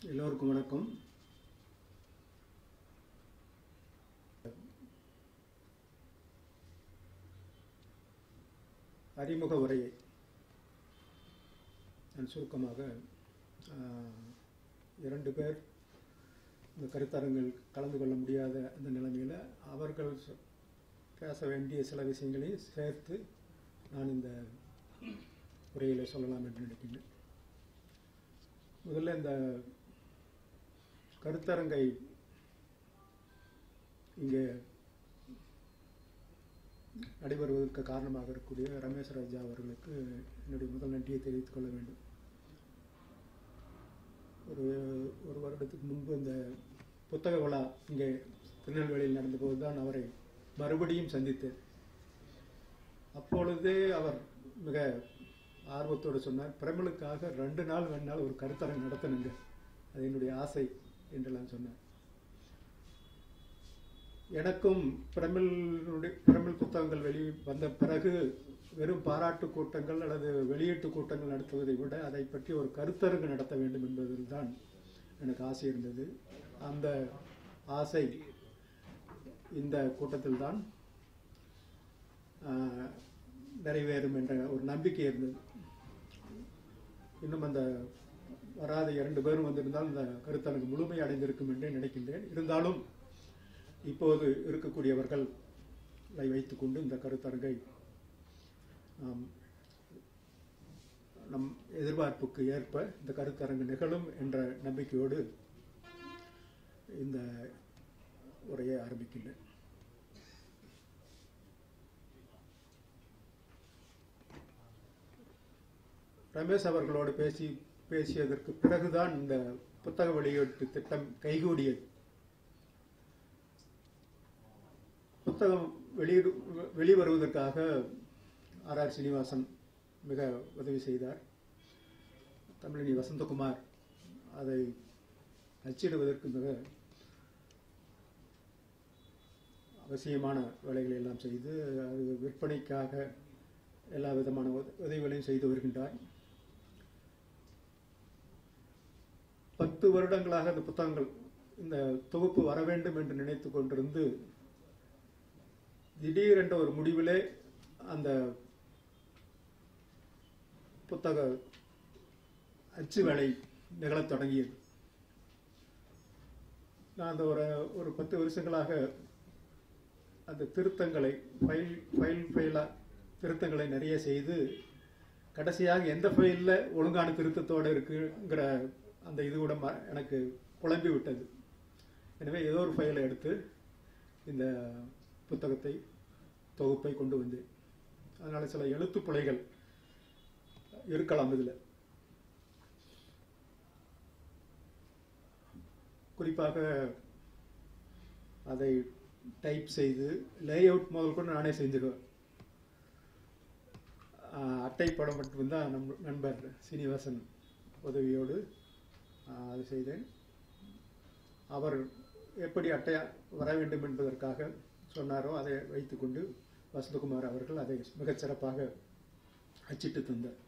எல்லோருக்கும் வணக்கம் அறிமுக உரையை நான் சுருக்கமாக ஆஹ், இரண்டு பேர் இந்த கருத்தரங்கில் கலந்து கொள்ள முடியாத அந்த நிலைமையில் அவர்கள் சொ- பேச வேண்டிய சில விஷயங்களையும் சேர்த்து நான் இந்த உரையில் சொல்லலாம் என்று நினைக்கின்றேன் முதல்ல இந்த கருத்தரங்கை இங்கே நடைபெறுவதற்கு காரணமாக இருக்கக்கூடிய ரமேஷ் ராஜா அவர்களுக்கு என்னுடைய முதல் நன்றியை தெரிவித்துக் கொள்ள வேண்டும் ஒரு ஒரு வருடத்துக்கு முன்பு இந்த புத்தக விழா இங்கே திருநெல்வேலியில் நடந்தபோது தான் அவரை மறுபடியும் சந்தித்தேன் அப்பொழுதே அவர் மிக ஆர்வத்தோடு சொன்னார் பிரமிழுக்காக ரெண்டு நாள் வேணாலும் ஒரு கருத்தரங்கு நடத்தணுங்க அது என்னுடைய ஆசை என்றெல்லாம் சொன்னார் எனக்கும் பிரமிழுடைய பிரமிழ் புத்தகங்கள் வெளி வந்த பிறகு வெறும் பாராட்டு கூட்டங்கள் அல்லது வெளியீட்டு கூட்டங்கள் நடத்துவதை விட அதை பற்றி ஒரு கருத்தரங்கு நடத்த வேண்டும் என்பதில் தான் எனக்கு ஆசை இருந்தது அந்த ஆசை இந்த கூட்டத்தில் தான் ஆஹ், நிறைவேறும் என்ற ஒரு நம்பிக்கை இருந்தது இன்னும் அந்த வராத இரண்டு பேரும் வந்திருந்தால் இந்த கருத்தரங்கு முழுமை அடைந்திருக்கும் என்றே நினைக்கின்றேன் இருந்தாலும் இப்போது இருக்கக்கூடியவர்களை வைத்துக்கொண்டு இந்த கருத்தரங்கை நாம் நம் எதிர்பார்ப்புக்கு ஏற்ப இந்த கருத்தரங்கு நிகழும் என்ற நம்பிக்கையோடு இந்த உரையை ஆரம்பிக்கின்றேன் ரமேஷ் அவர்களோடு பேசி பேசியதற்கு பிறகுதான் இந்த புத்தக வெளியீட்டு திட்டம் கைகூடியது புத்தகம் வெளியிடு வெளிவருவதற்காக ஆர் ஆர் சீனிவாசன் மிக உதவி செய்தார் தமிழினி வசந்தகுமார் அதை அச்சிடுவதற்கு மிக அவசியமான வேலைகளை எல்லாம் செய்து அது விற்பனைக்காக எல்லா விதமான உத- உதவிகளையும் செய்து வருகின்றார் பத்து வருடங்களாக அந்த புத்தகங்கள் இந்த தொகுப்பு வர வேண்டும் என்று நினைத்து கொண்டிருந்து திடீரென்ற ஒரு முடிவிலே அந்த புத்தக அச்சு வேலை நிகழத் தொடங்கியது நான் அந்த ஒரு ஒரு பத்து வருஷங்களாக அந்த திருத்தங்களை ஃபைல் ஃபைல் ஃபைலாக திருத்தங்களை நிறைய செய்து கடைசியாக எந்த ஃபைலில் ஒழுங்கான திருத்தத்தோடு இருக்குங்கிற அந்த இது கூட ம- எனக்கு குழம்பி விட்டது எனவே ஏதோ ஒரு ஃபைலை எடுத்து இந்த புத்தகத்தை தொகுப்பை கொண்டு வந்தேன் அதனால் சில எழுத்து பிழைகள் இருக்கலாம் இதில் குறிப்பாக அதை டைப் செய்து லேஅவுட் முதல் கூட நானே செஞ்சிடுவேன் ஆஹ் அட்டை படம் மட்டும்தான் நம் நண்பர் சீனிவாசன் உதவியோடு ஆஹ் அது செய்தேன் அவர் எப்படி அட்டை வர வேண்டும் என்பதற்காக சொன்னாரோ அதை வைத்துக்கொண்டு வசந்தகுமார் அவர்கள் அதை மிகச் சிறப்பாக அச்சிட்டு தந்தார்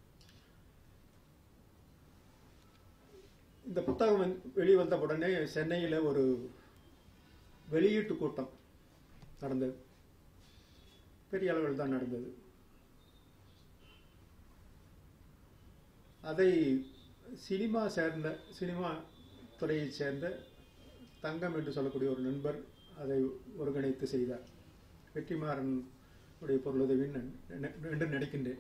இந்த புத்தகம் வந்து- வெளிவந்த உடனே சென்னையில் ஒரு வெளியீட்டு கூட்டம் நடந்தது பெரிய அளவில் தான் நடந்தது அதை சினிமா சேர்ந்த சினிமா துறையைச் சேர்ந்த தங்கம் என்று சொல்லக்கூடிய ஒரு நண்பர் அதை ஒருங்கிணைத்து செய்தார் வெற்றிமாறன் உடைய பொருளுதவி என்று நினைக்கின்றேன்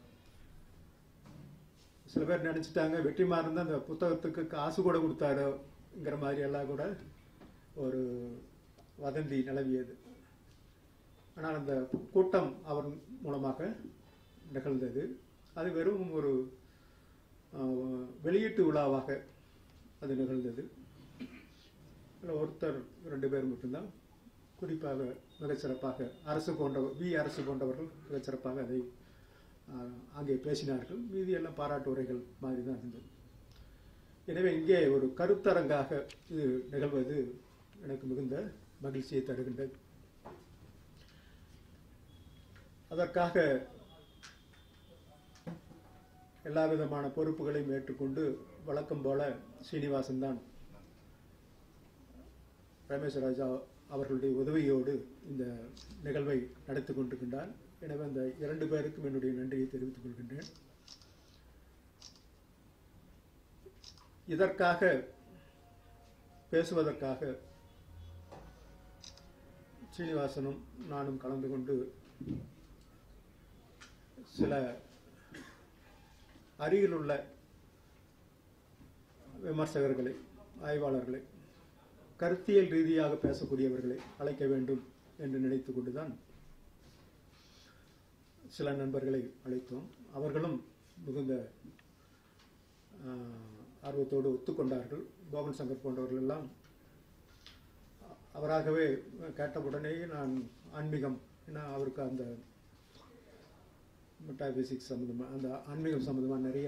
சில பேர் நினைச்சிட்டாங்க வெற்றிமாறன் தான் அந்த புத்தகத்துக்கு காசு கூட கொடுத்தாருங்கிற மாதிரி எல்லாம் கூட ஒரு வதந்தி நிலவியது ஆனால் அந்த கூட்டம் அவர் மூலமாக நிகழ்ந்தது அது வெறும் ஒரு ஆஹ், வெளியீட்டு விழாவாக அது நிகழ்ந்தது அதில் ஒருத்தர் ரெண்டு பேர் மட்டும்தான் குறிப்பாக மிகச் சிறப்பாக அரசு போன்றவர் வி அரசு போன்றவர்கள் மிகச் சிறப்பாக அதை ஆஹ், அங்கே பேசினார்கள் மீதி எல்லாம் பாராட்டு உரைகள் மாதிரி தான் இருந்தது எனவே இங்கே ஒரு கருத்தரங்காக இது நிகழ்வது எனக்கு மிகுந்த மகிழ்ச்சியை தருகின்றது அதற்காக எல்லா விதமான பொறுப்புகளையும் ஏற்றுக்கொண்டு வழக்கம் போல சீனிவாசன் தான் ரமேஷ் ராஜா அவர்களுடைய உதவியோடு இந்த நிகழ்வை நடத்தி கொண்டிருக்கின்றார் எனவே அந்த இரண்டு பேருக்கும் என்னுடைய நன்றியை தெரிவித்துக் கொள்கின்றேன் இதற்காக பேசுவதற்காக சீனிவாசனும் நானும் கலந்து கொண்டு சில அருகிலுள்ள விமர்சகர்களை ஆய்வாளர்களை கருத்தியல் ரீதியாக பேசக்கூடியவர்களை அழைக்க வேண்டும் என்று நினைத்து கொண்டுதான் சில நண்பர்களை அழைத்தோம் அவர்களும் மிகுந்த ஆஹ், ஆர்வத்தோடு ஒத்துக்கொண்டார்கள் கோபன் சங்கர் போன்றவர்கள் எல்லாம் அவராகவே கேட்டவுடனேயே நான் ஆன்மீகம் ஏன்னா அவருக்கு அந்த மெட்டாபிசிக்ஸ் சம்மந்தமாக அந்த ஆன்மீகம் சம்மந்தமாக நிறைய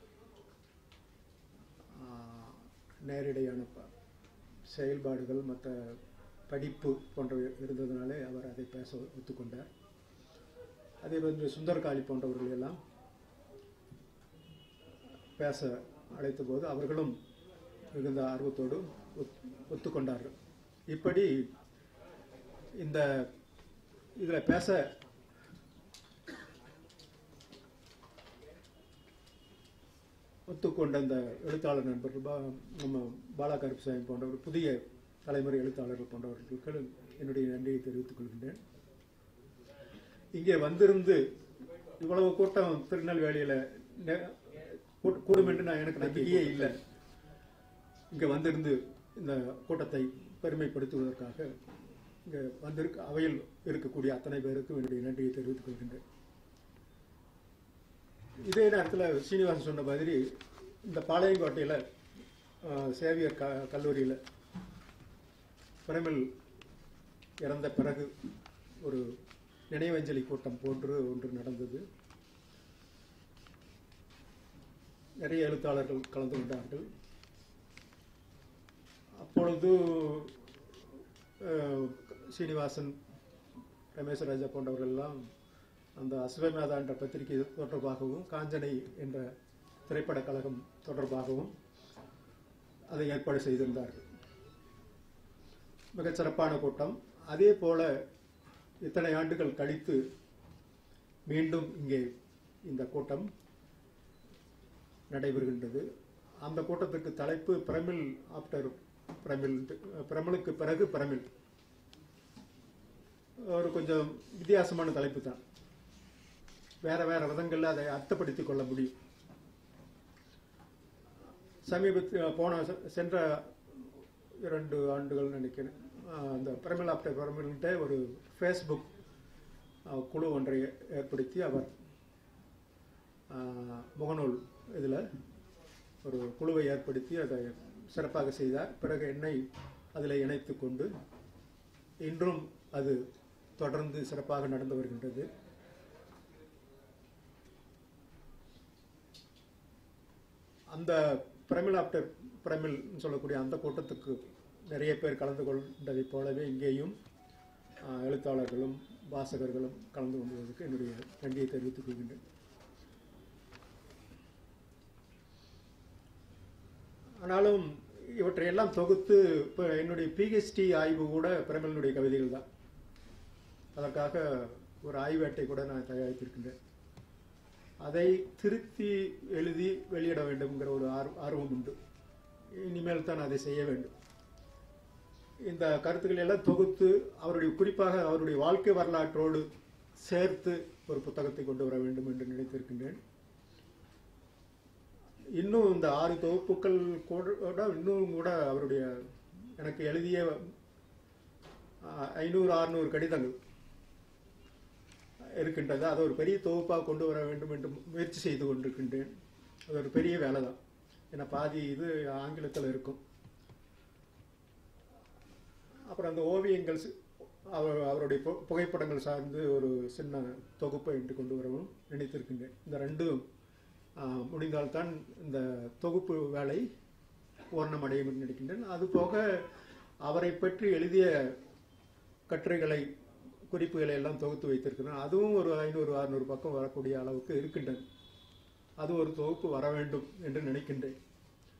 ஆஹ், நேரிடையான ப- செயல்பாடுகள் மற்ற படிப்பு போன்றவை இருந்ததுனாலே அவர் அதை பேச ஒத்துக்கொண்டார் அதே வந்து சுந்தர்காளி போன்றவர்கள் எல்லாம் பேச அழைத்த போது அவர்களும் மிகுந்த ஆர்வத்தோடு ஒத்- ஒத்துக்கொண்டார்கள் இப்படி இந்த இதில் பேச ஒத்துக்கொண்ட இந்த எழுத்தாளர் நண்பர்கள் பா நம்ம பாலா கருப்புசாமி போன்றவர் புதிய தலைமுறை எழுத்தாளர்கள் போன்றவர்களுக்கு என்னுடைய நன்றியை தெரிவித்துக் கொள்கின்றேன் இங்கே வந்திருந்து இவ்வளவு கூட்டம் திருநெல்வேலியில் நெ- கூ- கூடும் என்று நான் எனக்கு நம்பிக்கையே இல்லை இங்கே வந்திருந்து இந்த கூட்டத்தை பெருமைப்படுத்துவதற்காக இங்கே வந்திருக்க அவையில் இருக்கக்கூடிய அத்தனை பேருக்கும் என்னுடைய நன்றியை தெரிவித்துக் கொள்கின்றேன் இதே நேரத்தில் சீனிவாசன் சொன்ன மாதிரி இந்த பாளையங்கோட்டையில் ஆஹ், சேவியர் க கல்லூரியில் பிரமிழ் இறந்த பிறகு ஒரு நினைவஞ்சலி கூட்டம் போன்று ஒன்று நடந்தது நிறைய எழுத்தாளர்கள் கலந்து கொண்டார்கள் அப்பொழுது அஹ், சீனிவாசன் ரமேஷ் ராஜா போன்றவர்கள் எல்லாம் அந்த அஸ்வமேதா என்ற பத்திரிகை தொடர்பாகவும் காஞ்சனை என்ற திரைப்படக் கழகம் தொடர்பாகவும் அதை ஏற்பாடு செய்திருந்தார்கள் மிகச் சிறப்பான கூட்டம் அதே போல இத்தனை ஆண்டுகள் கழித்து மீண்டும் இங்கே இந்த கூட்டம் நடைபெறுகின்றது அந்த கூட்டத்துக்கு தலைப்பு பிரமிழ் ஆஃப்டர் பிரமிழ் பிரமிழுக்கு பிறகு பிரமிழ் ஒரு கொஞ்சம் வித்தியாசமான தலைப்பு தான் வேற வேற விதங்கள்ல அதை அர்த்தப்படுத்திக் கொள்ள முடியும் சமீபத்தில் போன செ- சென்ற இரண்டு ஆண்டுகள் நினைக்கிறேன் ஆஹ் அந்த பிரமிழ் ஆஃப்டர் பிரமிழ்கிட்ட ஒரு ஃபேஸ்புக் ஆஹ் குழு ஒன்றை ஏற்படுத்தி அவர் ஆஹ் முகநூல் இதில் ஒரு குழுவை ஏற்படுத்தி அதை சிறப்பாக செய்தார் பிறகு என்னை அதில் இணைத்து கொண்டு இன்றும் அது தொடர்ந்து சிறப்பாக நடந்து வருகின்றது அந்த பிரமிழ் ஆஃப்டர் பிரமிழ் சொல்லக்கூடிய அந்த கூட்டத்துக்கு நிறைய பேர் கலந்து கொண்டதைப் போலவே இங்கேயும் ஆஹ், எழுத்தாளர்களும் வாசகர்களும் கலந்து கொண்டதற்கு என்னுடைய நன்றியை தெரிவித்துக் கொள்கின்றேன் ஆனாலும் இவற்றையெல்லாம் தொகுத்து இப்போ என்னுடைய பிஹெச்டி ஆய்வு கூட பிரமிழனுடைய கவிதைகள் தான் அதற்காக ஒரு ஆய்வேட்டை கூட நான் தயாரித்திருக்கின்றேன் அதை திருத்தி எழுதி வெளியிட வேண்டும்ங்கிற ஒரு ஆர்வ- ஆர்வம் உண்டு இனிமேல் தான் அதை செய்ய வேண்டும் இந்த கருத்துக்களை எல்லாம் தொகுத்து அவருடைய குறிப்பாக அவருடைய வாழ்க்கை வரலாற்றோடு சேர்த்து ஒரு புத்தகத்தை கொண்டு வர வேண்டும் என்று நினைத்திருக்கின்றேன் இன்னும் இந்த ஆறு தொகுப்புகள் கூட இன்னும் கூட அவருடைய எனக்கு எழுதிய ஆஹ், ஐநூறு அறுநூறு கடிதங்கள் இருக்கின்றது அதை ஒரு பெரிய தொகுப்பாக கொண்டு வர வேண்டும் என்று முயற்சி செய்து கொண்டிருக்கின்றேன் அது ஒரு பெரிய வேலை தான் ஏன்னா பாதி இது ஆங்கிலத்தில் இருக்கும் அப்புறம் அந்த ஓவியங்கள் சி- அவர் அவருடைய பு- புகைப்படங்கள் சார்ந்து ஒரு சின்ன தொகுப்பை என்று கொண்டு வரவும் நினைத்திருக்கின்றேன் இந்த ரெண்டும் ஆஹ், முடிந்தால்தான் இந்த தொகுப்பு வேலை பூர்ணமடையும் என்று நினைக்கின்றேன் அதுபோக அவரை பற்றி எழுதிய கட்டுரைகளை குறிப்புகளை எல்லாம் தொகுத்து வைத்திருக்கிறேன் அதுவும் ஒரு ஐநூறு அறுநூறு பக்கம் வரக்கூடிய அளவுக்கு இருக்கின்றது அது ஒரு தொகுப்பு வர வேண்டும் என்று நினைக்கின்றேன்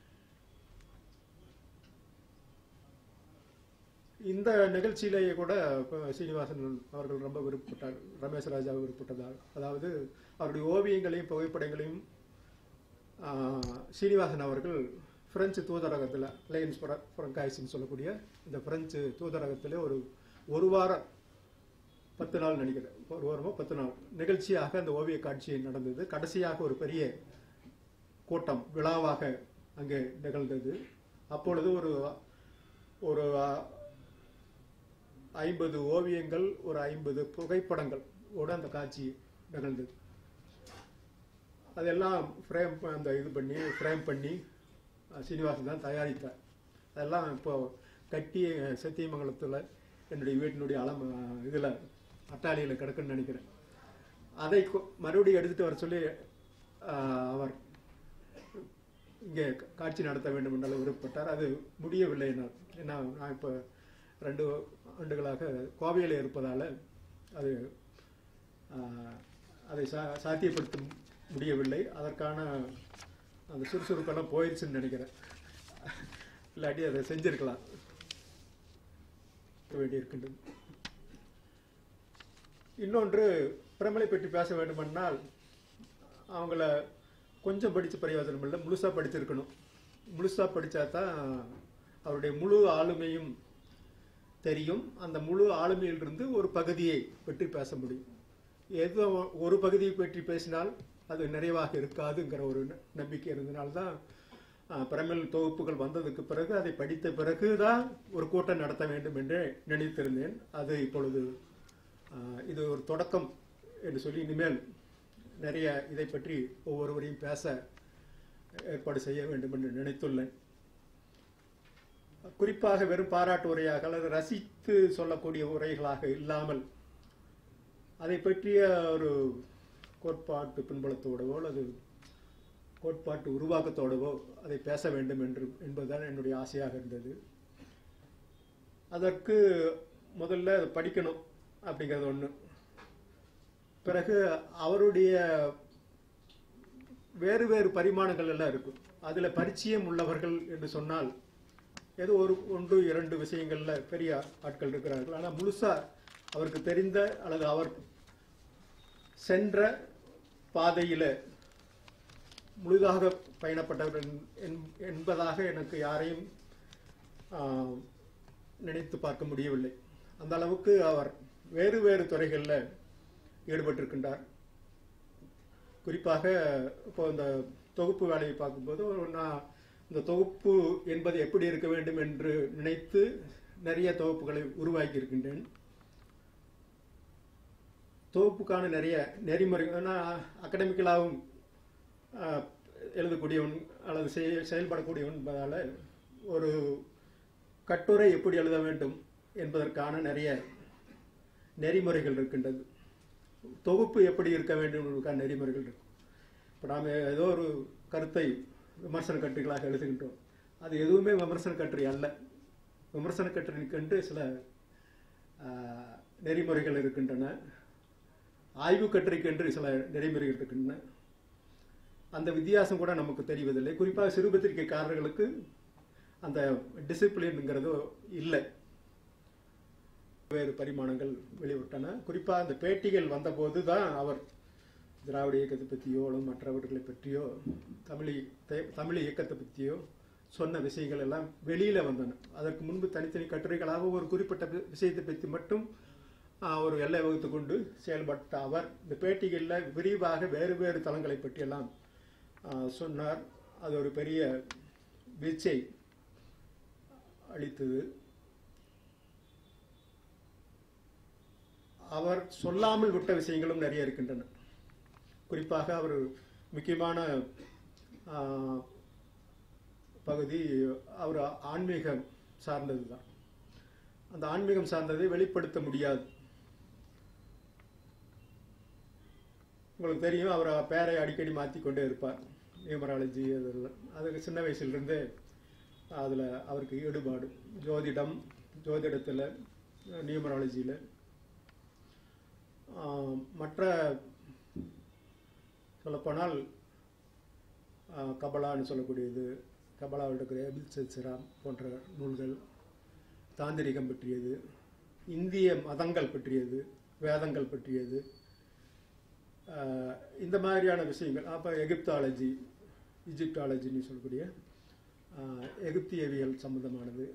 இந்த நிகழ்ச்சியிலேயே கூட இப்ப சீனிவாசன் அவர்கள் ரொம்ப விருப்பப்பட்டார் ரமேஷ் ராஜா விருப்பப்பட்டதாக அதாவது அவருடைய ஓவியங்களையும் புகைப்படங்களையும் ஆஹ், சீனிவாசன் அவர்கள் பிரெஞ்சு தூதரகத்தில் லைன்ஸ் ஃப்ரங்காய்ஸ்ன்னு சொல்லக்கூடிய இந்த பிரெஞ்சு தூதரகத்தில் ஒரு ஒரு வாரம் பத்து நாள் நினைக்கிறேன் ஒரு வாரமோ பத்து நாள் நிகழ்ச்சியாக அந்த ஓவிய காட்சி நடந்தது கடைசியாக ஒரு பெரிய கூட்டம் விழாவாக அங்கே நிகழ்ந்தது அப்பொழுது ஒரு ஒரு அ- ஐம்பது ஓவியங்கள் ஒரு ஐம்பது புகைப்படங்கள் ஓட அந்த காட்சி நிகழ்ந்தது அதெல்லாம் ஃப்ரேம் அந்த இது பண்ணி ஃப்ரேம் பண்ணி அஹ், சீனிவாசன் தான் தயாரித்தார் அதெல்லாம் இப்போ கட்டி அஹ், சத்தியமங்கலத்தில் என்னுடைய வீட்டினுடைய அலம் இதில் அட்டாளியில் கிடக்குன்னு நினைக்கிறேன் அதை கொ- மறுபடியும் எடுத்துட்டு வர சொல்லி அஹ், அவர் இங்கே காட்சி நடத்த வேண்டும் என்றால் விருப்பப்பட்டார் அது முடியவில்லை என்னால் ஏன்னா நான் இப்போ ரெண்டு ஆண்டுகளாக கோவையில் இருப்பதால் அது ஆஹ், அதை சா சாத்தியப்படுத்த முடியவில்லை அதற்கான அந்த சுறுசுறுப்பெல்லாம் போயிடுச்சுன்னு நினைக்கிறேன் இல்லாட்டி அதை செஞ்சிருக்கலாம் வேண்டியிருக்கின்றது இன்னொன்று பிரமலை பற்றி பேச வேண்டுமென்றால் அவங்கள கொஞ்சம் படித்து பிரயோஜனம் இல்லை முழுசாக படிச்சிருக்கணும் முழுசாக படித்தா தான் அவருடைய முழு ஆளுமையும் தெரியும் அந்த முழு ஆளுமையிலிருந்து ஒரு பகுதியை பற்றி பேச முடியும் ஏதோ ஒரு பகுதியை பற்றி பேசினால் அது நிறைவாக இருக்காதுங்கிற ஒரு ந- நம்பிக்கை இருந்தனால்தான் ஆஹ், பிரமிழ் தொகுப்புகள் வந்ததுக்கு பிறகு அதை படித்த பிறகு தான் ஒரு கூட்டம் நடத்த வேண்டும் என்று நினைத்திருந்தேன் அது இப்பொழுது ஆஹ், இது ஒரு தொடக்கம் என்று சொல்லி இனிமேல் நிறைய இதை பற்றி ஒவ்வொருவரையும் பேச ஏற்பாடு செய்ய வேண்டும் என்று நினைத்துள்ளேன் குறிப்பாக வெறும் பாராட்டு உரையாக அல்லது ரசித்து சொல்லக்கூடிய உரைகளாக இல்லாமல் அதை பற்றிய ஒரு கோட்பாட்டு பின்புலத்தோடவோ அல்லது கோட்பாட்டு உருவாக்கத்தோடவோ அதை பேச வேண்டும் என்று என்பதுதான் என்னுடைய ஆசையாக இருந்தது அதற்கு முதல்ல அதை படிக்கணும் அப்படிங்கிறது ஒன்று பிறகு அவருடைய வேறு வேறு பரிமாணங்கள் எல்லாம் இருக்கும் அதில் பரிச்சயம் உள்ளவர்கள் என்று சொன்னால் ஏதோ ஒரு ஒன்று இரண்டு விஷயங்கள்ல பெரிய ஆட்கள் இருக்கிறார்கள் ஆனால் முழுசா அவருக்கு தெரிந்த அல்லது அவர் சென்ற பாதையில முழுதாக பயணப்பட்டவர் என்- என்- என்பதாக எனக்கு யாரையும் ஆஹ், நினைத்து பார்க்க முடியவில்லை அந்த அளவுக்கு அவர் வேறு வேறு துறைகளில் ஈடுபட்டிருக்கின்றார் குறிப்பாக இப்போ இந்த தொகுப்பு வேலையை பார்க்கும்போது நான் இந்த தொகுப்பு என்பது எப்படி இருக்க வேண்டும் என்று நினைத்து நிறைய தொகுப்புகளை உருவாக்கி இருக்கின்றேன் தொகுப்புக்கான நிறைய நெறிமுறை நான் அகடமிக்கலாகவும் எழுதக்கூடியவன் அல்லது செய- செயல்படக்கூடியவன் என்பதால் ஒரு கட்டுரை எப்படி எழுத வேண்டும் என்பதற்கான நிறைய நெறிமுறைகள் இருக்கின்றது தொகுப்பு எப்படி இருக்க வேண்டும் என்பதற்கான நெறிமுறைகள் இருக்கும் இப்போ நாம் ஏதோ ஒரு கருத்தை விமர்சன கட்டுகளாக எழுதுகின்றோம் அது எதுவுமே விமர்சன கட்டுரை அல்ல விமர்சன கட்டுரைக்கென்று சில ஆஹ், நெறிமுறைகள் இருக்கின்றன ஆய்வு கட்டுரைக்கென்று சில நெறிமுறைகள் இருக்கின்றன அந்த வித்தியாசம் கூட நமக்கு தெரிவதில்லை குறிப்பாக சிறு பத்திரிகைக்காரர்களுக்கு அந்த டிசிப்ளின்ங்கிறது இல்லை வேறு பரிமாணங்கள் வெளிவிட்டன குறிப்பாக அந்த பேட்டிகள் வந்தபோது தான் அவர் திராவிட இயக்கத்தை பற்றியோ அல்லது மற்றவர்களை பற்றியோ தமிழ் தே- தமிழ் இயக்கத்தை பற்றியோ சொன்ன விஷயங்கள் எல்லாம் வெளியில வந்தன அதற்கு முன்பு தனித்தனி கட்டுரைகளாக ஒரு குறிப்பிட்ட வி- விஷயத்தை பற்றி மட்டும் ஆஹ், ஒரு எல்லை வகுத்து கொண்டு செயல்பட்ட அவர் இந்த பேட்டிகளில் விரிவாக வேறு வேறு தளங்களை பற்றியெல்லாம் ஆஹ், சொன்னார் அது ஒரு பெரிய வீச்சை அளித்தது அவர் சொல்லாமல் விட்ட விஷயங்களும் நிறைய இருக்கின்றன குறிப்பாக அவர் முக்கியமான ஆ, பகுதி அவர் ஆன்மீகம் சார்ந்தது தான் அந்த ஆன்மீகம் சார்ந்ததை வெளிப்படுத்த முடியாது உங்களுக்கு தெரியும் அவர் பேரை அடிக்கடி மாற்றி கொண்டே இருப்பார் நியூமராலஜி அதெல்லாம் அதுக்கு சின்ன வயசுலேருந்தே அதில் அவருக்கு ஈடுபாடு ஜோதிடம் ஜோதிடத்தில் நியூமராலஜியில் ஆஹ் மற்ற சொல்லப்போனால் ஆஹ் கபலான்னு சொல்லக்கூடியது கபலாவில் இருக்கிற எபில் சிராம் போன்ற நூல்கள் தாந்திரிகம் பற்றியது இந்திய மதங்கள் பற்றியது வேதங்கள் பற்றியது ஆஹ், இந்த மாதிரியான விஷயங்கள் அப்போ எகிப்தாலஜி இஜிப்டாலஜின்னு சொல்லக்கூடிய ஆஹ், எகிப்தியவியல் சம்பந்தமானது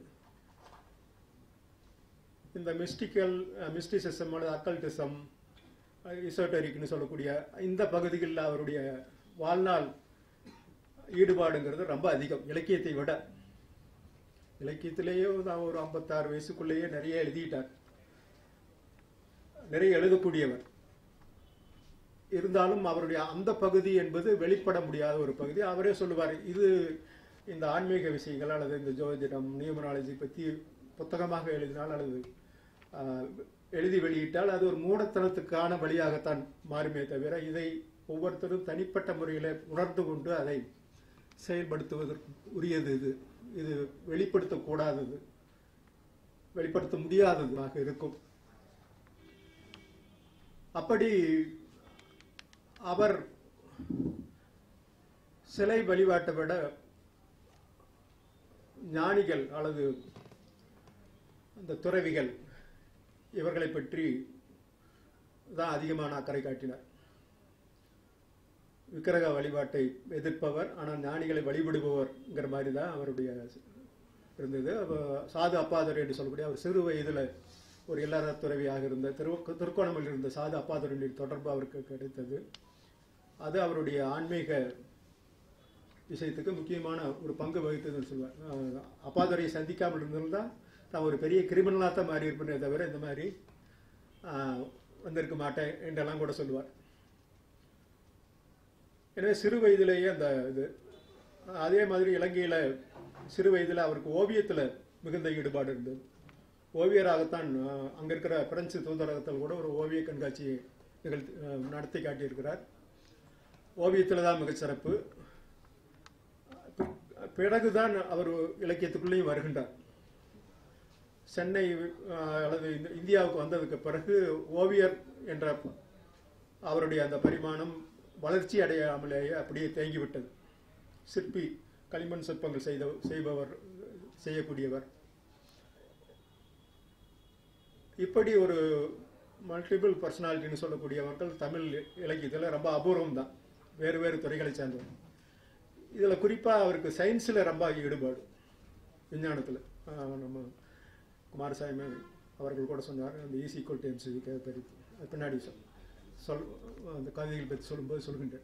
இந்த மிஸ்டிக்கல் மிஸ்டிசிசம் அல்லது அக்கல்டிசம் இசோட்டரிக்னு சொல்லக்கூடிய இந்த பகுதிகளில் அவருடைய வாழ்நாள் ஈடுபாடுங்கிறது ரொம்ப அதிகம் இலக்கியத்தை விட இலக்கியத்திலேயே நான் ஒரு ஐம்பத்தாறு வயசுக்குள்ளேயே நிறைய எழுதிட்டார் நிறைய எழுதக்கூடியவர் இருந்தாலும் அவருடைய அந்த பகுதி என்பது வெளிப்பட முடியாத ஒரு பகுதி அவரே சொல்லுவார் இது இந்த ஆன்மீக விஷயங்கள் அல்லது இந்த ஜோதிடம் நியூமராலஜி பற்றி புத்தகமாக எழுதினால் அல்லது ஆஹ், எழுதி வெளியிட்டால் அது ஒரு மூடத்தனத்துக்கான வழியாகத்தான் மாறுமே தவிர இதை ஒவ்வொருத்தரும் தனிப்பட்ட முறையில் உணர்ந்து கொண்டு அதை செயல்படுத்துவதற்கு உரியது இது இது வெளிப்படுத்தக்கூடாதது வெளிப்படுத்த முடியாததாக இருக்கும் அப்படி அவர் சிலை வழிபாட்டை விட ஞானிகள் அல்லது அந்த துறவிகள் இவர்களை பற்றி தான் அதிகமான அக்கறை காட்டினார் விக்கிரக வழிபாட்டை எதிர்ப்பவர் ஆனால் ஞானிகளை வழிபடுபவர்ங்கிற மாதிரி தான் அவருடைய இருந்தது அப்ப சாது அப்பாதுரை என்று சொல்லக்கூடிய அவர் சிறு வயதில் ஒரு இல்லற துறவியாக இருந்த திரு திருக்கோணமலையில் இருந்த சாது அப்பாதுரையின் தொடர்பு அவருக்கு கிடைத்தது அது அவருடைய ஆன்மீக விஷயத்துக்கு முக்கியமான ஒரு பங்கு வகித்ததுன்னு சொல்லுவார் அஹ் அப்பாதுரையை சந்திக்காமல் இருந்திருந்தால் நான் ஒரு பெரிய கிரிமினலாக தான் மாறி இருப்பேனே தவிர இந்த மாதிரி ஆஹ், வந்திருக்க மாட்டேன் என்றெல்லாம் கூட சொல்லுவார் எனவே சிறு வயதிலேயே அந்த இது அதே மாதிரி இலங்கையில் சிறு வயதில் அவருக்கு ஓவியத்தில் மிகுந்த ஈடுபாடு இருந்தது ஓவியராகத்தான் ஆஹ், அங்க இருக்கிற பிரெஞ்சு தூதரகத்தில் கூட ஒரு ஓவிய கண்காட்சியை நிகழ்த்தி ஆஹ், நடத்தி காட்டியிருக்கிறார் ஓவியத்தில் தான் மிகச்சிறப்பு பி- பிறகுதான் அவர் இலக்கியத்துக்குள்ளேயும் வருகின்றார் சென்னை ஆஹ், அல்லது இந்த- இந்தியாவுக்கு வந்ததுக்கு பிறகு ஓவியர் என்ற அவருடைய அந்த பரிமாணம் வளர்ச்சி அடையாமலேயே அப்படியே தேங்கிவிட்டது சிற்பி களிமண் சிற்பங்கள் செய்த செய்பவர் செய்யக்கூடியவர் இப்படி ஒரு மல்டிபிள் பர்சனாலிட்டின்னு சொல்லக்கூடியவர்கள் தமிழ் இலக்கியத்தில் ரொம்ப அபூர்வம் தான் வேறு வேறு துறைகளை சேர்ந்தவர் இதில் குறிப்பாக அவருக்கு சயின்ஸில் ரொம்ப ஈடுபாடு விஞ்ஞானத்தில் நம்ம குமாரசாமி அவர்கள் கூட சொன்னார் அந்த ஈஸி ஈக்குவல் டைம்ஸ் பற்றி அது பின்னாடி சொல் சொல் அந்த கவிதைகள் பற்றி சொல்லும்போது சொல்கின்றேன்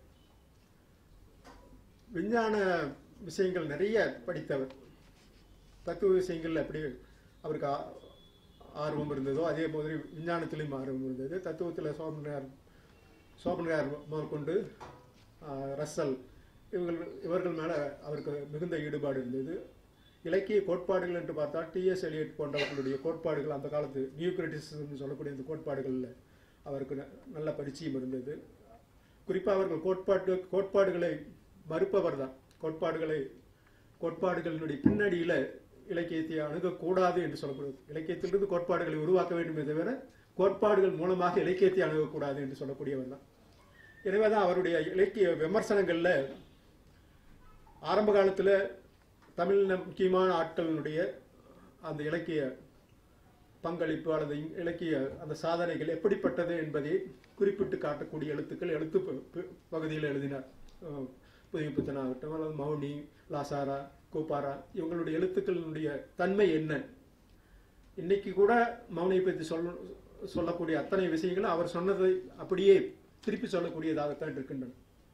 விஞ்ஞான விஷயங்கள் நிறைய படித்தவர் தத்துவ விஷயங்கள் அப்படி அவருக்கு ஆ- ஆர்வம் இருந்ததோ அதே மாதிரி விஞ்ஞானத்திலையும் ஆர்வம் இருந்தது தத்துவத்தில் சோமனார் சோமனார் முதற்கொண்டு ஆ, ரஸ்ஸல் இவர்கள் இவர்கள் மேலே அவருக்கு மிகுந்த ஈடுபாடு இருந்தது இலக்கிய கோட்பாடுகள் என்று பார்த்தால் டிஎஸ் எலியட் போன்றவர்களுடைய கோட்பாடுகள் அந்த காலத்து நியூ கிரிட்டிசிசம் சொல்லக்கூடிய இந்த கோட்பாடுகளில் அவருக்கு ந- நல்ல பரிச்சயம் இருந்தது குறிப்பாக அவர்கள் கோட்பாட்டு கோட்பாடுகளை மறுப்பவர் தான் கோட்பாடுகளை கோட்பாடுகளினுடைய பின்னணியில் இலக்கியத்தை அணுகக்கூடாது என்று சொல்லப்படுவது இலக்கியத்திலிருந்து கோட்பாடுகளை உருவாக்க வேண்டுமே தவிர கோட்பாடுகள் மூலமாக இலக்கியத்தை அணுகக்கூடாது என்று சொல்லக்கூடியவர் தான் எனவே தான் அவருடைய இலக்கிய விமர்சனங்களில் ஆரம்ப காலத்தில் தமிழ் முக்கியமான ஆட்களினுடைய அந்த இலக்கிய பங்களிப்பு அல்லது இ- இலக்கிய அந்த சாதனைகள் எப்படிப்பட்டது என்பதை குறிப்பிட்டு காட்டக்கூடிய எழுத்துக்கள் எழுத்து ப- ப- பகுதியில் எழுதினார் அஹ் புதிய புத்தனாகட்டும் அல்லது மௌனி லாசாரா கோபாரா இவங்களுடைய எழுத்துக்களினுடைய தன்மை என்ன இன்னைக்கு கூட மௌனியை பற்றி சொல்ல சொல்லக்கூடிய அத்தனை விஷயங்களும் அவர் சொன்னதை அப்படியே திருப்பி சொல்லக்கூடியதாகத்தான் இருக்கின்றன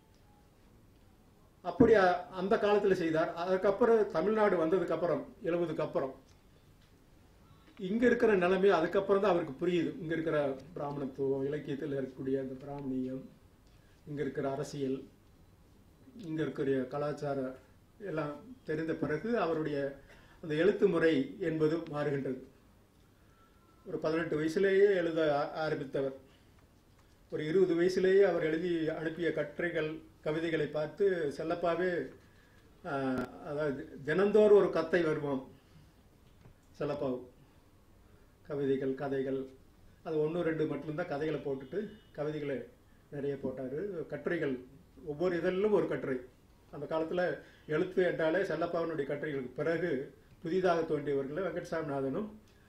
அப்படி அ- அந்த காலத்துல செய்தார் அதுக்கப்புறம் தமிழ்நாடு வந்ததுக்கு அப்புறம் எழுபதுக்கு அப்புறம் இங்க இருக்கிற நிலைமை அதுக்கப்புறம் தான் அவருக்கு புரியுது இங்க இருக்கிற பிராமணத்துவம் இலக்கியத்தில் இருக்கக்கூடிய அந்த பிராமணியம் இங்க இருக்கிற அரசியல் இங்க இருக்கிற கலாச்சார எல்லாம் தெரிந்த பிறகு அவருடைய அந்த எழுத்து முறை என்பது மாறுகின்றது ஒரு பதினெட்டு வயசுலேயே எழுத ஆ- ஆரம்பித்தவர் ஒரு இருபது வயசுலேயே அவர் எழுதி அனுப்பிய கட்டுரைகள் கவிதைகளை பார்த்து செல்லப்பாவே ஆஹ், அதாவது தினந்தோறும் ஒரு கத்தை வருமாம் செல்லப்பாவு கவிதைகள் கதைகள் அது ஒன்று ரெண்டு மட்டும்தான் கதைகளை போட்டுட்டு கவிதைகளை நிறைய போட்டார் கட்டுரைகள் ஒவ்வொரு இதழிலும் ஒரு கட்டுரை அந்த காலத்தில் எழுத்து என்றாலே செல்லப்பாவனுடைய கட்டுரைகளுக்கு பிறகு புதிதாக தோன்றியவர்கள் வெங்கட்சாமிநாதனும்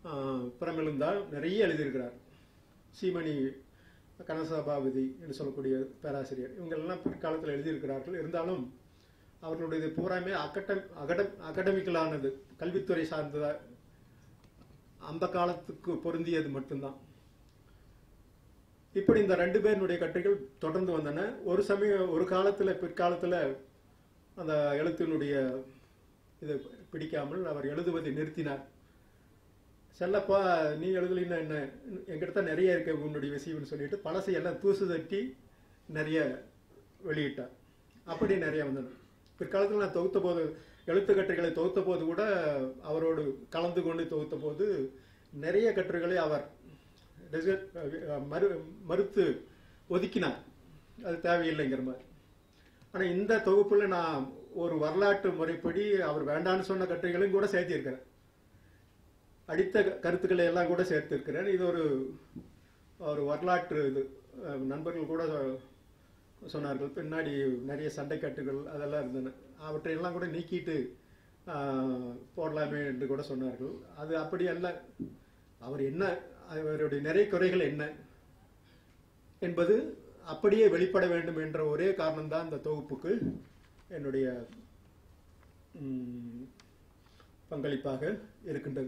ஆஹ், புறமெழுந்தால் நிறைய எழுதியிருக்கிறார் சீமணி கனசபாபதி என்று சொல்லக்கூடிய பேராசிரியர் இவங்கெல்லாம் பிற்காலத்தில் எழுதியிருக்கிறார்கள் இருந்தாலும் அவர்களுடைய பூராமே அகடம் அகடம் அகடமிக்கலானது கல்வித்துறை சார்ந்ததா அந்த காலத்துக்கு பொருந்தியது மட்டும்தான் இப்படி இந்த ரெண்டு பேருடைய கட்டுரைகள் தொடர்ந்து வந்தன ஒரு சமயம் ஒரு காலத்துல பிற்காலத்துல அந்த எழுத்தினுடைய இது பிடிக்காமல் அவர் எழுதுவதை நிறுத்தினார் செல்லப்பா நீ எழுதலின்னா என்ன என்கிட்ட தான் நிறைய இருக்கு உன்னுடைய விஷயம்னு சொல்லிட்டு பழசை எல்லாம் தூசு தட்டி நிறைய வெளியிட்டார் அப்படி நிறைய வந்தன பிற்காலத்தில் நான் தொகுத்த போது எழுத்து கட்டுரைகளை தொகுத்த போது கூட அவரோடு கலந்து கொண்டு தொகுத்த போது நிறைய கட்டுரைகளை அவர் reject- அஹ் மறு மறுத்து ஒதுக்கினார் அது தேவையில்லைங்கிற மாதிரி ஆனால் இந்த தொகுப்புல நான் ஒரு வரலாற்று முறைப்படி அவர் வேண்டான்னு சொன்ன கட்டுரைகளையும் கூட சேர்த்திருக்கிறேன் அடித்த க- கருத்துக்களை எல்லாம் கூட சேர்த்திருக்கிறேன் இது ஒரு ஒரு வரலாற்று இது அஹ் நண்பர்கள் கூட சொன்னார்கள் பின்னாடி நிறைய சண்டைக்கட்டுகள் அதெல்லாம் இருந்தன அவற்றையெல்லாம் கூட நீக்கிட்டு ஆஹ், போடலாமே என்று கூட சொன்னார்கள் அது அப்படி அல்ல அவர் என்ன அவருடைய நிறை குறைகள் என்ன என்பது அப்படியே வெளிப்பட வேண்டும் என்ற ஒரே காரணம்தான் இந்த தொகுப்புக்கு என்னுடைய ம், பங்களிப்பாக இருக்கின்றது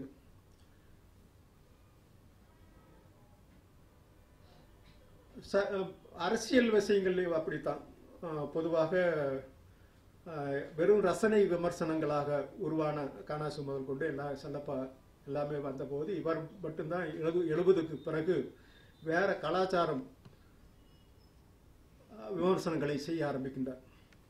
ச- அரசியல் விஷயங்கள்லையும் அப்படித்தான் அஹ், பொதுவாக அஹ், வெறும் ரசனை விமர்சனங்களாக உருவான காணாசு முதல் கொண்டு எல்லா செல்லப்பா எல்லாமே வந்தபோது இவர் மட்டும்தான் எழுபது எழுபதுக்கு பிறகு வேற கலாச்சாரம் அஹ், விமர்சனங்களை செய்ய ஆரம்பிக்கின்றார்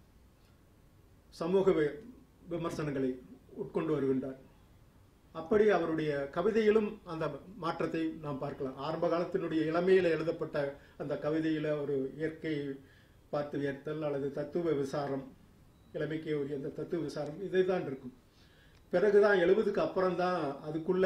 சமூக வி- விமர்சனங்களை உட்கொண்டு வருகின்றார் அப்படி அவருடைய கவிதையிலும் அந்த மாற்றத்தை நாம் பார்க்கலாம் ஆரம்ப காலத்தினுடைய இளமையில எழுதப்பட்ட அந்த கவிதையில ஒரு இயற்கை பார்த்து வியர்த்தல் அல்லது தத்துவ விசாரம் இளமைக்கு உரிய அந்த தத்துவ விசாரம் இதுதான் இருக்கும் பிறகுதான் எழுபதுக்கு அப்புறம் தான் அதுக்குள்ள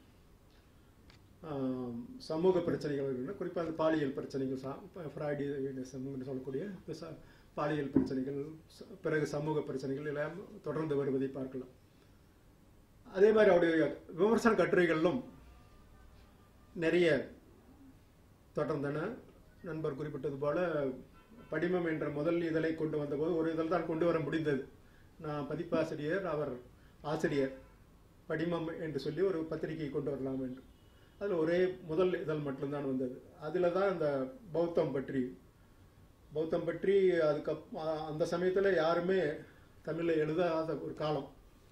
ஆம், சமூக பிரச்சனைகள் இருக்குன்னா குறிப்பாக அந்த பாலியல் பிரச்சனைகள் ஃப்ராய்டிசம்னு சொல்லக்கூடிய விசா- பாலியல் பிரச்சனைகள் ச- பிறகு சமூக பிரச்சனைகள் எல்லாம் தொடர்ந்து வருவதை பார்க்கலாம் அதே மாதிரி அவருடைய விமர்சன கட்டுரைகளிலும் நிறைய தொடர்ந்தன நண்பர் குறிப்பிட்டது போல படிமம் என்ற முதல் இதழை கொண்டு வந்தபோது ஒரு இதழ் தான் கொண்டு வர முடிந்தது நான் பதிப்பாசிரியர் அவர் ஆசிரியர் படிமம் என்று சொல்லி ஒரு பத்திரிகை கொண்டு வரலாம் என்று அதில் ஒரே முதல் இதழ் மட்டும்தான் வந்தது அதில் தான் இந்த பௌத்தம் பற்றி பௌத்தம் பற்றி அதுக்கு அந்த சமயத்தில் யாருமே தமிழில் எழுதாத ஒரு காலம்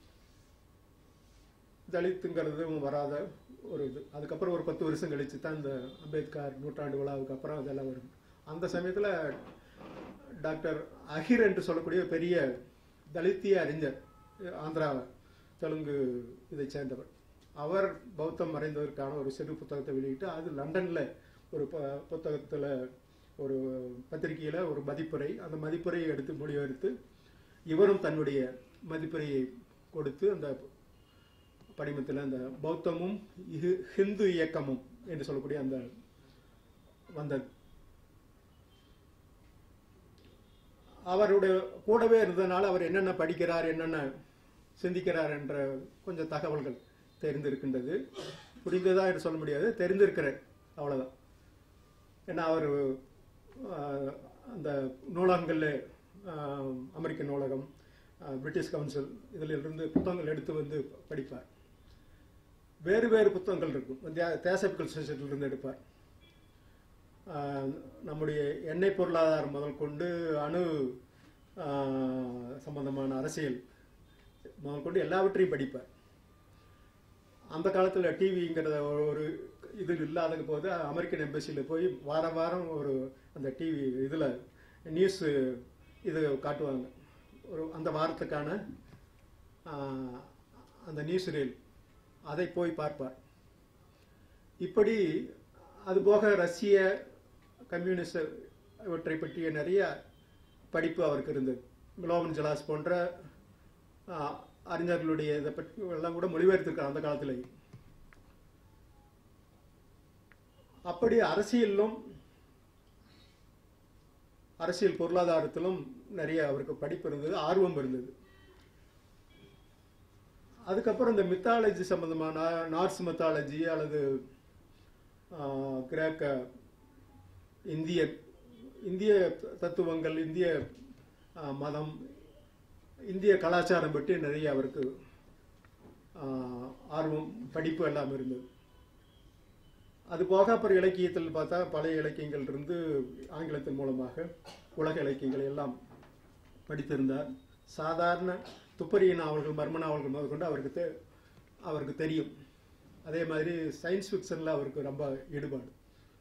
தலித்துங்கிறதும் வராத ஒரு இது அதுக்கப்புறம் ஒரு பத்து வருஷம் கழிச்சு தான் இந்த அம்பேத்கர் நூற்றாண்டு விழாவுக்கு அப்புறம் அதெல்லாம் வரும் அந்த சமயத்தில் டாக்டர் அஹிர் என்று சொல்லக்கூடிய பெரிய தலித்திய அறிஞர் ஆந்திரா தெலுங்கு இதை சேர்ந்தவர் அவர் பௌத்தம் மறைந்ததற்கான ஒரு சிறு புத்தகத்தை வெளியிட்டு அது லண்டன்ல ஒரு ப- புத்தகத்துல ஒரு பத்திரிகையில ஒரு மதிப்புரை அந்த மதிப்புரையை எடுத்து மொழிபெயர்த்து இவரும் தன்னுடைய மதிப்புரையை கொடுத்து அந்த படிமத்தில் அந்த பௌத்தமும் இஹு- ஹிந்து இயக்கமும் என்று சொல்லக்கூடிய அந்த வந்தது அவருடைய கூடவே இருந்ததுனால அவர் என்னென்ன படிக்கிறார் என்னென்ன சிந்திக்கிறார் என்ற கொஞ்சம் தகவல்கள் தெரிந்திருக்கின்றது புரிந்ததா என்று சொல்ல முடியாது தெரிந்திருக்கிறேன் அவ்வளவுதான் ஏன்னா அவர் ஆஹ், அந்த நூலகங்களில் ஆஹ், அமெரிக்க நூலகம் ஆஹ், பிரிட்டிஷ் கவுன்சில் இதில் இருந்து புத்தகங்கள் எடுத்து வந்து படிப்பார் வேறு வேறு புத்தகங்கள் இருக்கும் தேசப்பிக்கல் சொசைட்டிலிருந்து எடுப்பார் ஆஹ், நம்முடைய எண்ணெய் பொருளாதாரம் முதல் கொண்டு அணு ஆஹ், சம்பந்தமான அரசியல் முதல் கொண்டு எல்லாவற்றையும் படிப்பார் அந்த காலத்தில் டிவிங்கிறத ஒரு இது இல்லாத போது அமெரிக்கன் எம்பசியில் போய் வார வாரம் ஒரு அந்த டிவி இதில் நியூஸ் இது காட்டுவாங்க ஒரு அந்த வாரத்துக்கான ஆஹ், அந்த நியூஸ் ரீல் அதை போய் பார்ப்பார் இப்படி அதுபோக ரஷ்ய கம்யூனிஸ்ட் இவற்றை பற்றிய நிறைய படிப்பு அவருக்கு இருந்தது குளோபன் ஜலாஸ் போன்ற ஆஹ், அறிஞர்களுடைய இதை பற்றி எல்லாம் கூட மொழிபெயர்த்திருக்கார் அந்த காலத்திலேயே அப்படி அரசியலிலும் அரசியல் பொருளாதாரத்திலும் நிறைய அவருக்கு படிப்பு இருந்தது ஆர்வம் இருந்தது அதுக்கப்புறம் இந்த மித்தாலஜி சம்பந்தமான நார்ஸ் மித்தாலஜி அல்லது ஆஹ், கிரேக்க இந்திய இந்திய தத்துவங்கள் இந்திய ஆஹ், மதம் இந்திய கலாச்சாரம் பற்றி நிறைய அவருக்கு ஆஹ், ஆர்வம் படிப்பு எல்லாம் இருந்தது அது போக அப்புறம் இலக்கியத்தில் பார்த்தா பழைய இலக்கியங்கள் இருந்து ஆங்கிலத்தின் மூலமாக உலக இலக்கியங்களை எல்லாம் படித்திருந்தார் சாதாரண துப்பறிய நாவல்கள் மர்ம நாவல்கள் முதற்கொண்டு அவருக்கு தெ- அவருக்கு தெரியும் அதே மாதிரி சயின்ஸ் ஃபிக்ஷனில் அவருக்கு ரொம்ப ஈடுபாடு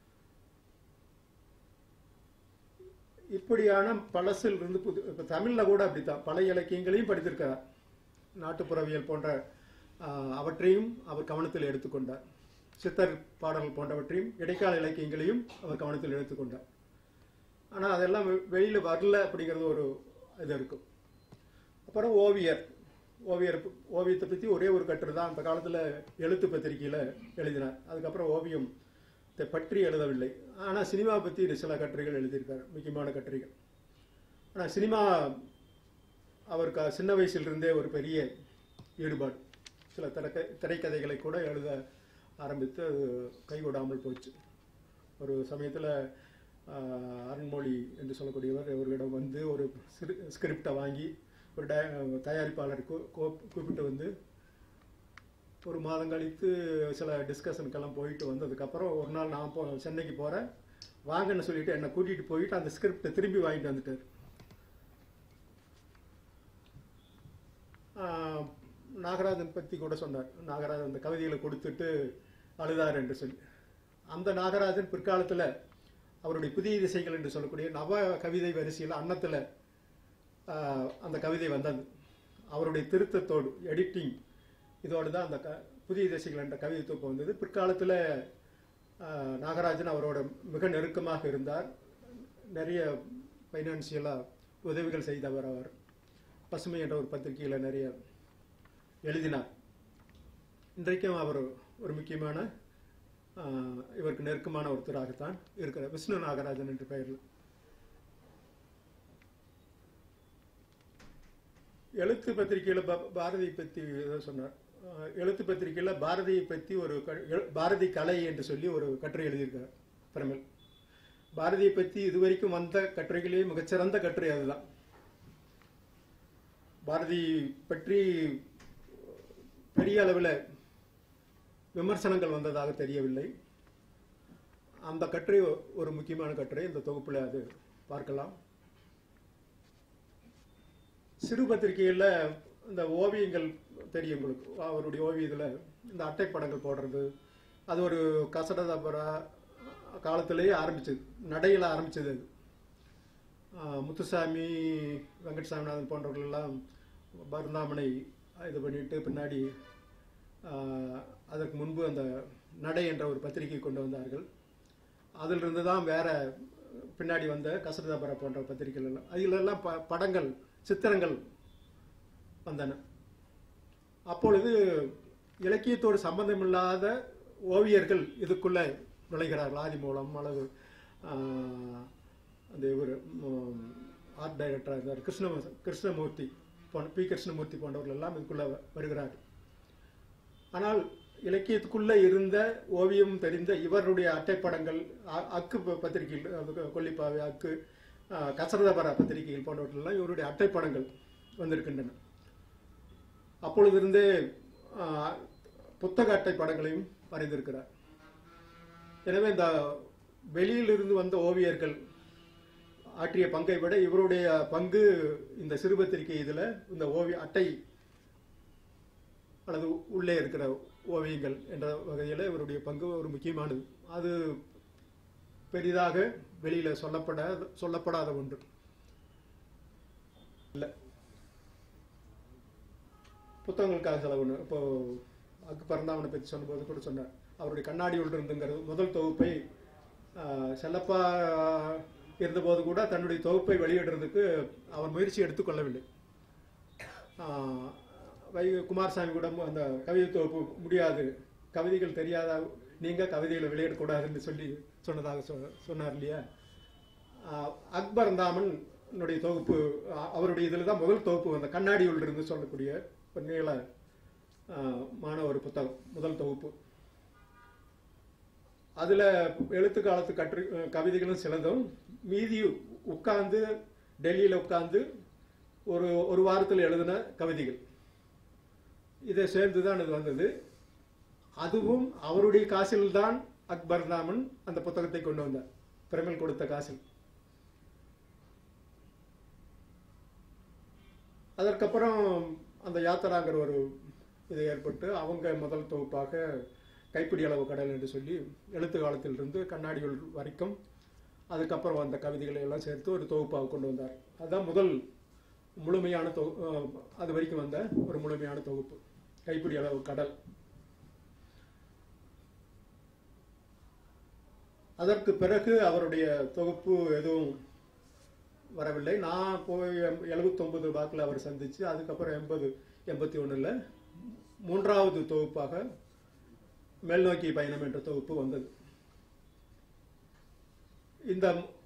இப்படியான பழசில் இருந்து புது இப்போ தமிழில் கூட அப்படித்தான் பழைய இலக்கியங்களையும் படித்திருக்கிறார் நாட்டுப்புறவியல் போன்ற ஆஹ், அவற்றையும் அவர் கவனத்தில் எடுத்துக்கொண்டார் சித்தர் பாடல்கள் போன்றவற்றையும் இடைக்கால இலக்கியங்களையும் அவர் கவனத்தில் எடுத்துக்கொண்டார் ஆனால் அதெல்லாம் வெ- வெளியில வரல அப்படிங்கிறது ஒரு இது இருக்கும் அப்புறம் ஓவியர் ஓவியர் ப- ஓவியத்தை பற்றி ஒரே ஒரு கட்டுரை தான் அந்த காலத்தில் எழுத்து பத்திரிகையில் எழுதினார் அதுக்கப்புறம் ஓவியம் தை பற்றி எழுதவில்லை ஆனால் சினிமா பற்றி சில கட்டுரைகள் எழுதியிருக்கார் முக்கியமான கட்டுரைகள் ஆனால் சினிமா அவருக்கு சின்ன வயசிலிருந்தே ஒரு பெரிய ஈடுபாடு சில திரைக்க திரைக்கதைகளை கூட எழுத ஆரம்பித்து அது கைகூடாமல் போச்சு ஒரு சமயத்தில் அருண்மொழி என்று சொல்லக்கூடியவர் அவர்களிடம் வந்து ஒரு ஸ்கிரிப்டை வாங்கி ஒரு டய- தயாரிப்பாளர் கூ- கூப்- கூப்பிட்டு வந்து ஒரு மாதம் கழித்து சில டிஸ்கஷனுக்கெல்லாம் போயிட்டு வந்ததுக்கப்புறம் ஒரு நாள் நான் போ சென்னைக்கு போகிறேன் வாங்கன்னு சொல்லிட்டு என்னை கூட்டிகிட்டு போயிட்டு அந்த ஸ்கிரிப்டை திரும்பி வாங்கிட்டு வந்துட்டார் ஆஹ், நாகராஜன் பற்றி கூட சொன்னார் நாகராஜன் அந்த கவிதைகளை கொடுத்துட்டு அழுதார் என்று சொல்லி அந்த நாகராஜன் பிற்காலத்தில் அவருடைய புதிய திசைகள் என்று சொல்லக்கூடிய நவ கவிதை வரிசையில் அன்னத்தில் அந்த கவிதை வந்தது அவருடைய திருத்தத்தோடு எடிட்டிங் இதோடு தான் அந்த க புதிய திசைகள் என்ற கவிதை தொகுப்பு வந்தது பிற்காலத்தில் நாகராஜன் அவரோட மிக நெருக்கமாக இருந்தார் நிறைய ஃபைனான்சியலாக உதவிகள் செய்தவர் அவர் பசுமை என்ற ஒரு பத்திரிகையில் நிறைய எழுதினார் இன்றைக்கும் அவர் ஒரு முக்கியமான ஆஹ், இவருக்கு நெருக்கமான ஒருத்தராகத்தான் இருக்கிறார் விஷ்ணு நாகராஜன் என்ற பெயரில் எழுத்து பத்திரிகையில் பாரதியை பற்றி ஏதோ சொன்னார் ஆஹ், எழுத்து பத்திரிகையில் பாரதியை பற்றி ஒரு க- எழு- பாரதி கலை என்று சொல்லி ஒரு கட்டுரை எழுதியிருக்கார் பிரமல் பாரதியை பற்றி இதுவரைக்கும் வந்த கட்டுரைகளே மிகச்சிறந்த கட்டுரை அதுதான் பாரதி பற்றி பெரிய அளவில் விமர்சனங்கள் வந்ததாக தெரியவில்லை அந்த கட்டுரை ஒரு முக்கியமான கட்டுரை இந்த தொகுப்பில் அது பார்க்கலாம் சிறு பத்திரிகையில் இந்த ஓவியங்கள் தெரியும் உங்களுக்கு அவருடைய ஓவியத்தில் இந்த அட்டைப்படங்கள் போடுறது அது ஒரு கசடதபரா காலத்திலேயே ஆரம்பிச்சது நடையில் ஆரம்பிச்சது அது ஆஹ் முத்துசாமி வெங்கட்சாமிநாதன் போன்றவர்கள் எல்லாம் பருந்தாமனை இது பண்ணிட்டு பின்னாடி ஆஹ், அதற்கு முன்பு அந்த நடை என்ற ஒரு பத்திரிகை கொண்டு வந்தார்கள் அதிலிருந்து தான் வேற பின்னாடி வந்த கசரதாபரா போன்ற பத்திரிகைகள் எல்லாம் அதிலெல்லாம் ப படங்கள் சித்திரங்கள் வந்தன அப்பொழுது இலக்கியத்தோடு சம்பந்தமில்லாத ஓவியர்கள் இதுக்குள்ள நுழைகிறார்கள் ஆதி மூலம் அல்லது ஆஹ், அந்த இவர் ஆர்ட் டைரக்டராக இருந்தார் கிருஷ்ண கிருஷ்ணமூர்த்தி போன்ற பி கிருஷ்ணமூர்த்தி போன்றவர்கள் எல்லாம் இதுக்குள்ள வ- வருகிறார்கள் ஆனால் இலக்கியத்துக்குள்ள இருந்த ஓவியம் தெரிந்த இவருடைய அட்டைப்படங்கள் அ- அக்கு ப- பத்திரிகைகள் அது கொல்லிப்பாவை அக்கு ஆஹ், கசரதபர பத்திரிகைகள் போன்றவற்றெல்லாம் இவருடைய அட்டைப்படங்கள் வந்திருக்கின்றன அப்பொழுதிருந்தே ஆஹ், புத்தக அட்டைப்படங்களையும் வரைந்திருக்கிறார் எனவே இந்த வெளியிலிருந்து வந்த ஓவியர்கள் ஆற்றிய பங்கை விட இவருடைய பங்கு இந்த சிறுபத்திரிகை இதில் இந்த ஓவிய அட்டை அல்லது உள்ளே இருக்கிற ஓவியங்கள் என்ற வகையில் இவருடைய பங்கு ஒரு முக்கியமானது அது பெரிதாக வெளியில சொல்லப்பட சொல்லப்படாத ஒன்று இல்லை புத்தகங்களுக்காக செலவு ஒன்று இப்போ அக்கு பரந்தாமனை பற்றி சொன்னபோது கூட சொன்னார் அவருடைய கண்ணாடி ஒன்று இருந்துங்கிறது முதல் தொகுப்பை ஆஹ், செல்லப்பா இருந்தபோது கூட தன்னுடைய தொகுப்பை வெளியிடுறதுக்கு அவர் முயற்சி எடுத்துக்கொள்ளவில்லை ஆஹ், வை குமாரசாமி கூட மு- அந்த கவிதை தொகுப்பு முடியாது கவிதைகள் தெரியாத நீங்க கவிதைகளை வெளியிடக்கூடாதுன்னு சொல்லி சொன்னதாக சொ- சொன்னார் இல்லையா ஆஹ், அக்பர் தாமன் என்னுடைய தொகுப்பு அ- அவருடைய இதில் தான் முதல் தொகுப்பு அந்த கண்ணாடி இருந்து சொல்லக்கூடிய ஒரு நீள ஆஹ், மான ஒரு புத்தகம் முதல் தொகுப்பு அதுல எழுத்து காலத்து கற்று அஹ், கவிதைகளும் சிலதும் மீதி உட்கார்ந்து டெல்லியில உட்கார்ந்து ஒரு ஒரு வாரத்தில் எழுதின கவிதைகள் இதை சேர்ந்து தான் இது வந்தது அதுவும் அவருடைய காசில் தான் அக்பர் ராமன் அந்த புத்தகத்தை கொண்டு வந்தார் பிரமிழ் கொடுத்த காசில் அதற்கப்புறம் அந்த யாத்திராங்கிற ஒரு இது ஏற்பட்டு அவங்க முதல் தொகுப்பாக கைப்பிடி அளவு கடல் என்று சொல்லி எழுத்து காலத்திலிருந்து கண்ணாடிகள் வரைக்கும் அதுக்கப்புறம் வந்த கவிதைகளை எல்லாம் சேர்த்து ஒரு தொகுப்பாக கொண்டு வந்தார் அதுதான் முதல் முழுமையான தொகு அஹ், அது வரைக்கும் வந்த ஒரு முழுமையான தொகுப்பு கைப்பிடி அளவு கடல் அதற்கு பிறகு அவருடைய தொகுப்பு எதுவும் வரவில்லை நான் போய் எழுபத்தொன்பது வாக்கில் அவர் சந்திச்சு அதுக்கப்புறம் எண்பது எண்பத்தி ஒன்றில் மூன்றாவது தொகுப்பாக மேல்நோக்கி பயணம் என்ற தொகுப்பு வந்தது இந்த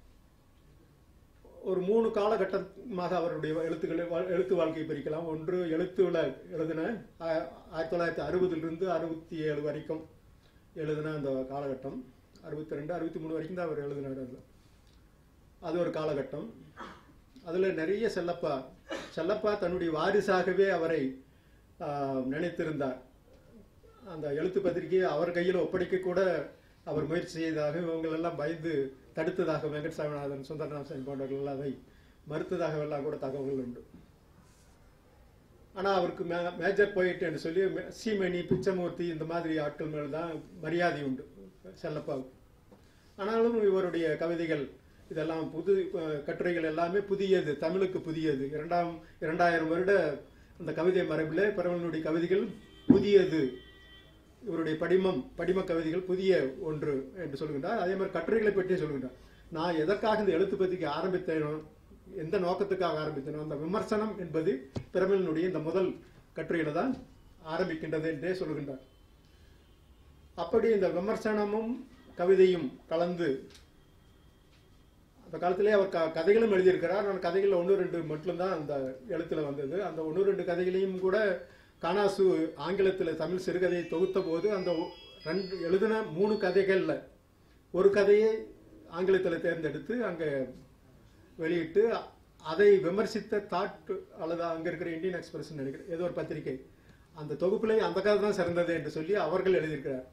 ஒரு மூணு காலகட்டமாக அவருடைய எழுத்துக்களை வா- எழுத்து வாழ்க்கையை பிரிக்கலாம் ஒன்று எழுத்துல எழுதின ஆ- ஆயிரத்தி தொள்ளாயிரத்தி அறுபதிலிருந்து அறுபத்தி ஏழு வரைக்கும் எழுதின அந்த காலகட்டம் அறுபத்தி ரெண்டு அறுபத்தி மூணு வரைக்கும் தான் அவர் எழுதினார் அதில் அது ஒரு காலகட்டம் அதில் நிறைய செல்லப்பா செல்லப்பா தன்னுடைய வாரிசாகவே அவரை ஆ, நினைத்திருந்தார் அந்த எழுத்து பத்திரிகையை அவர் கையில் ஒப்படைக்க கூட அவர் முயற்சி செய்ததாக இவங்களெல்லாம் பயந்து தடுத்ததாக வெங்கட் சாமிநாதன் சுந்தரநாசன் போன்றவர்கள் அதை மறுத்ததாக எல்லாம் கூட தகவல்கள் உண்டு ஆனால் அவருக்கு மே மேஜர் போயிட்டு என்று சொல்லி மே- சீமணி பிச்சமூர்த்தி இந்த மாதிரி ஆட்கள் மேல் தான் மரியாதை உண்டு செல்லப்பாவுக்கு ஆனாலும் இவருடைய கவிதைகள் இதெல்லாம் புது அஹ், கட்டுரைகள் எல்லாமே புதியது தமிழுக்கு புதியது இரண்டாம் இரண்டாயிரம் வருட அந்த கவிதை மரபில் பிறவனுடைய கவிதைகள் புதியது இவருடைய படிமம் படிம கவிதைகள் புதிய ஒன்று என்று சொல்கின்றார் அதே மாதிரி கட்டுரைகளை பற்றி சொல்கின்றார் நான் எதற்காக இந்த எழுத்து பத்திரிகை ஆரம்பித்தேனோ எந்த நோக்கத்துக்காக ஆரம்பித்தேனோ அந்த விமர்சனம் என்பது பிரமிழனுடைய இந்த முதல் கட்டுரையில தான் ஆரம்பிக்கின்றது என்றே சொல்கின்றார் அப்படி இந்த விமர்சனமும் கவிதையும் கலந்து அந்த காலத்திலே அவர் க- கதைகளும் எழுதியிருக்கிறார் நான் கதைகளில் ஒன்று ரெண்டு மட்டும்தான் அந்த எழுத்துல வந்தது அந்த ஒன்று ரெண்டு கதைகளையும் கூட கானாசு ஆங்கிலத்தில் தமிழ் சிறுகதையை தொகுத்த போது அந்த ஒ- ரெண்டு எழுதின மூணு கதைகள்ல ஒரு கதையை ஆங்கிலத்தில் தேர்ந்தெடுத்து அங்கே வெளியிட்டு அ- அதை விமர்சித்த தாட் அல்லது அங்கே இருக்கிற இந்தியன் எக்ஸ்பிரஸ் நினைக்கிறேன் ஏதோ ஒரு பத்திரிகை அந்த தொகுப்பிலே அந்த கதை தான் சிறந்தது என்று சொல்லி அவர்கள் எழுதியிருக்கிறார்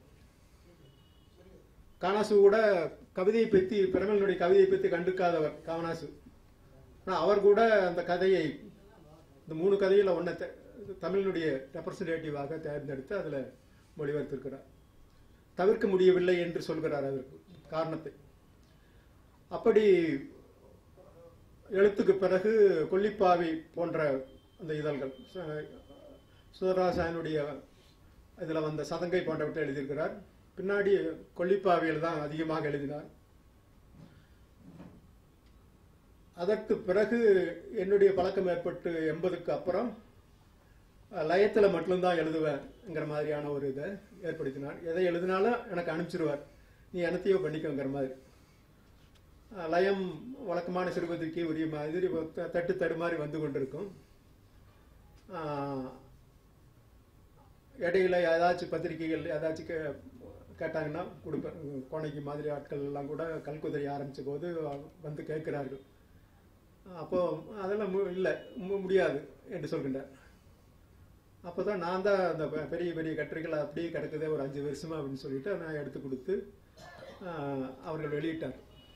கானாசு கூட கவிதையை பற்றி பிரமலனுடைய கவிதையை பற்றி கண்டுக்காதவர் கானாசு ஆனால் அவர் கூட அந்த கதையை இந்த மூணு கதையில் ஒன்றை தமிழினுடைய ரெப்ரசன்டேட்டிவாக தேர்ந்தெடுத்து அதில் மொழிபெயர்த்திருக்கிறார் தவிர்க்க முடியவில்லை என்று சொல்கிறார் அதற்கு காரணத்தை அப்படி எழுத்துக்கு பிறகு கொல்லிப்பாவி போன்ற அந்த இதழ்கள் ச- சுதராசாயனுடைய இதில் வந்த சதங்கை போன்றவற்றை எழுதியிருக்கிறார் பின்னாடி கொல்லிப்பாவியில் தான் அதிகமாக எழுதினார் அதற்கு பிறகு என்னுடைய பழக்கம் ஏற்பட்டு எண்பதுக்கு அப்புறம் அஹ், லயத்துல மட்டும்தான் எழுதுவேன்ங்கிற மாதிரியான ஒரு இதை ஏற்படுத்தினார் எதை எழுதினாலும் எனக்கு அனுப்பிச்சிருவார் நீ என்னத்தையோ பண்ணிக்கோங்கிற மாதிரி அஹ், லயம் வழக்கமான சிறுபதிக்கு உரிய மாதிரி த- தட்டு தடுமாறி வந்து கொண்டிருக்கும் அஹ், இடையில ஏதாச்சும் பத்திரிகைகள் ஏதாச்சும் கே- கேட்டாங்கன்னா கொடுப்பேன் கோணைக்கு மாதிரி ஆட்கள் எல்லாம் கூட கல்குதிரை ஆரம்பிச்ச போது வந்து கேட்கிறார்கள் அப்போ அதெல்லாம் மு- இல்லை மு- முடியாது என்று சொல்கின்றார் அப்போதான் நான் தான் அந்த பெ- பெரிய பெரிய கட்டுரைகள் அப்படியே கிடக்குதே ஒரு அஞ்சு வருஷமா அப்படின்னு சொல்லிட்டு நான் எடுத்து கொடுத்து ஆஹ், அவர்கள் வெளியிட்டார்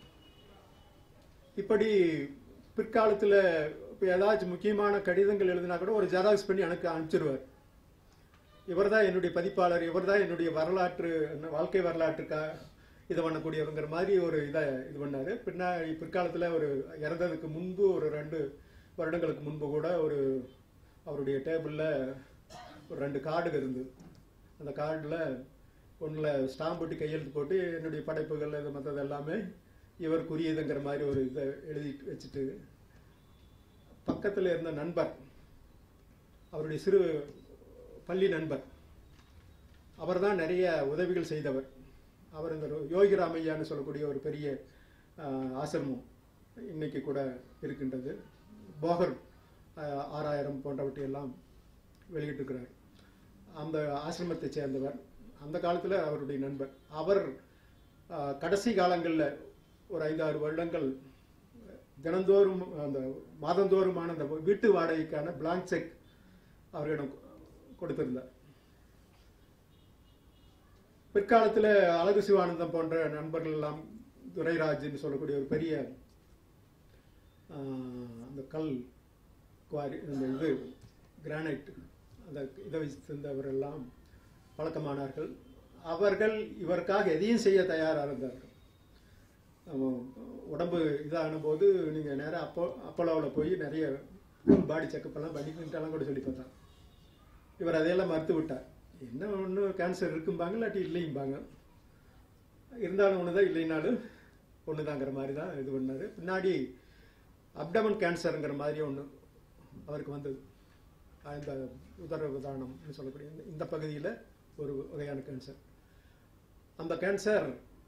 இப்படி பிற்காலத்தில் இப்போ ஏதாச்சும் முக்கியமான கடிதங்கள் எழுதினா கூட ஒரு ஜெராக்ஸ் பண்ணி எனக்கு அனுப்பிச்சிருவார் இவர்தான் என்னுடைய பதிப்பாளர் இவர்தான் என்னுடைய வரலாற்று என்ன வாழ்க்கை வரலாற்றுக்கா இது பண்ணக்கூடியவங்கிற மாதிரி ஒரு இதை இது பண்ணாரு பின்னாடி பிற்காலத்தில் ஒரு இறந்ததுக்கு முன்பு ஒரு ரெண்டு வருடங்களுக்கு முன்பு கூட ஒரு அவருடைய டேபிளில் ஒரு ரெண்டு கார்டு இருந்தது அந்த கார்டில் ஒன்றில் ஸ்டாம்ப் போட்டு கையெழுத்து போட்டு என்னுடைய படைப்புகள் இது மற்றது எல்லாமே இவருக்குரியதுங்கிற மாதிரி ஒரு இதை எழுதி வச்சுட்டு பக்கத்தில் இருந்த நண்பர் அவருடைய சிறு பள்ளி நண்பர் அவர்தான் நிறைய உதவிகள் செய்தவர் அவர் இந்த யோகி ராமையான்னு சொல்லக்கூடிய ஒரு பெரிய ஆஹ், ஆசிரமம் இன்னைக்கு கூட இருக்கின்றது போகர் ஆஹ், ஆறாயிரம் போன்றவற்றை எல்லாம் வெளியிட்டிருக்கிறார் அந்த ஆசிரமத்தை சேர்ந்தவர் அந்த காலத்தில் அவருடைய நண்பர் அவர் ஆஹ், கடைசி காலங்களில் ஒரு ஐந்தாறு வருடங்கள் தினந்தோறும் அந்த மாதந்தோறுமான அந்த வீட்டு வாடகைக்கான பிளாங்க் செக் அவர்களிடம் கொடுத்திருந்தார் பிற்காலத்தில் அழகு சிவானந்தம் போன்ற நண்பர்கள் எல்லாம் துரைராஜ்னு சொல்லக்கூடிய ஒரு பெரிய ஆஹ், அந்த கல் குவாரி அந்த இது கிரானைட் அந்த இதை வைத்திருந்தவரெல்லாம் பழக்கமானார்கள் அவர்கள் இவருக்காக எதையும் செய்ய தயாராக இருந்தார்கள் நம்ம உடம்பு இதான போது நீங்கள் நேராக அப்போ அப்போலோவில் போய் நிறைய பாடி செக்கப் எல்லாம் பண்ணிக்கிட்டாலும் கூட சொல்லி பார்த்தாங்க இவர் அதையெல்லாம் மறுத்து விட்டார் என்ன ஒன்று கேன்சர் இருக்கும்பாங்க இல்லாட்டி இல்லைம்பாங்க இருந்தாலும் ஒன்று தான் இல்லைனாலும் ஒன்று தாங்கிற மாதிரி தான் இது பண்ணார் பின்னாடி அப்டமன் கேன்சருங்கிற மாதிரி ஒன்று அவருக்கு வந்தது இந்த உதர உதாரணம்னு சொல்லக்கூடிய இந்த- இந்த பகுதியில் ஒரு வகையான கேன்சர் அந்த கேன்சர்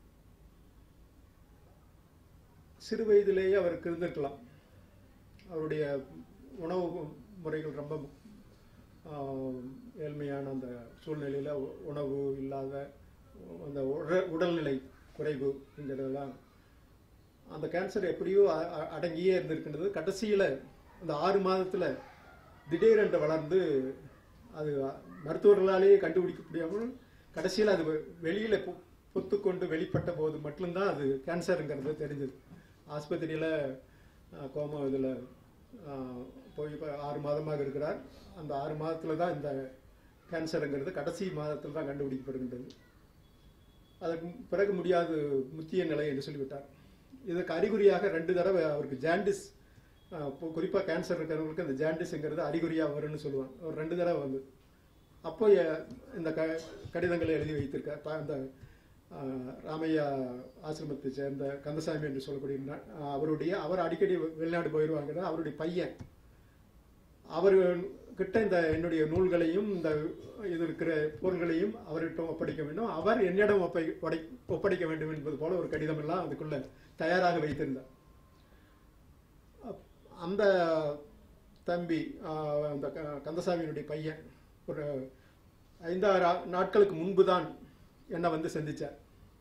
சிறு வயதிலேயே அவருக்கு இருந்திருக்கலாம் அவருடைய உணவு முறைகள் ரொம்ப ஆஹ், ஏழ்மையான அந்த சூழ்நிலையில் உணவு இல்லாத அந்த உட- உடல்நிலை குறைவுங்கிறதெல்லாம் அந்த கேன்சர் எப்படியோ அ- அ- அடங்கியே இருந்திருக்கின்றது கடைசியில் அந்த ஆறு மாதத்தில் திடீரென்று வளர்ந்து அது மருத்துவர்களாலேயே கண்டுபிடிக்க முடியாமல் கடைசியில் அது வெ- வெளியில பொ- பொத்துக்கொண்டு வெளிப்பட்ட போது மட்டும்தான் அது கேன்சருங்கிறது தெரிஞ்சது ஆஸ்பத்திரியில் கோமா இதில் போய் இப்போ ஆறு மாதமாக இருக்கிறார் அந்த ஆறு மாதத்தில் தான் இந்த கேன்சருங்கிறது கடைசி மாதத்தில் தான் கண்டுபிடிக்கப்படுகின்றது அதற்கு பிறகு முடியாது முத்திய நிலை என்று சொல்லிவிட்டார் இதுக்கு அறிகுறியாக ரெண்டு தடவை அவருக்கு ஜாண்டிஸ் குறிப்பாக கேன்சர் இருக்கிறவங்களுக்கு அந்த ஜாண்டிஸ்ங்கிறது அறிகுறியாக வரும்னு சொல்லுவாங்க ஒரு ரெண்டு தடவை வந்து அப்போ எ- இந்த க கடிதங்களை எழுதி வைத்திருக்கார் ப- அந்த ஆஹ், ராமையா ஆசிரமத்தை சேர்ந்த கந்தசாமி என்று சொல்லக்கூடிய ந- ஆஹ், அவருடைய அவர் அடிக்கடி வெளிநாடு போயிடுவாங்க அவருடைய பையன் அவர் கிட்ட இந்த என்னுடைய நூல்களையும் இந்த இது இருக்கிற பொருள்களையும் அவர்கிட்ட ஒப்படைக்க வேண்டும் அவர் என்னிடம் ஒப்பை ஒடை- ஒப்படைக்க வேண்டும் என்பது போல ஒரு கடிதம் எல்லாம் அதுக்குள்ள தயாராக வைத்திருந்தார் அப்- அந்த தம்பி ஆஹ், அந்த க- கந்தசாமியினுடைய பையன் ஒரு ஐந்தாறு ஆ- நாட்களுக்கு முன்பு தான் என்னை வந்து சந்திச்சார்